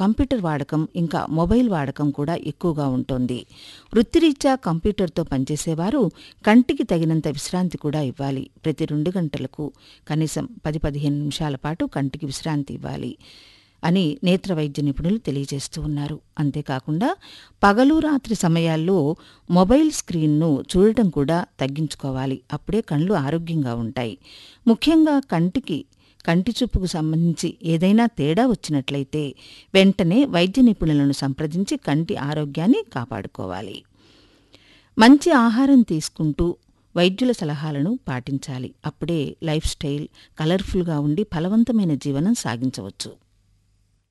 computer వాడకం ఇంకా mobile వాడకం కూడా ఎక్కువగా ఉంటుంది వృత్తిరీత్యా కంప్యూటర్తో పనిచేసేవారు కంటికి తగినంత విశ్రాంతి కూడా ఇవ్వాలి ప్రతి రెండు గంటలకు కనీసం పది పదిహేను నిమిషాల పాటు కంటికి విశ్రాంతి ఇవ్వాలి అని నేత్ర వైద్య నిపుణులు తెలియజేస్తూ ఉన్నారు అంతేకాకుండా పగలు రాత్రి సమయాల్లో మొబైల్ స్క్రీన్ను చూడటం కూడా తగ్గించుకోవాలి అప్పుడే కళ్ళు ఆరోగ్యంగా ఉంటాయి ముఖ్యంగా కంటికి కంటి చూపుకు సంబంధించి ఏదైనా తేడా వచ్చినట్లయితే వెంటనే వైద్య నిపుణులను సంప్రదించి కంటి ఆరోగ్యాన్ని కాపాడుకోవాలి మంచి ఆహారం తీసుకుంటూ వైద్యుల సలహాలను పాటించాలి అప్పుడే లైఫ్ స్టైల్ కలర్ఫుల్గా ఉండి ఫలవంతమైన జీవనం సాగించవచ్చు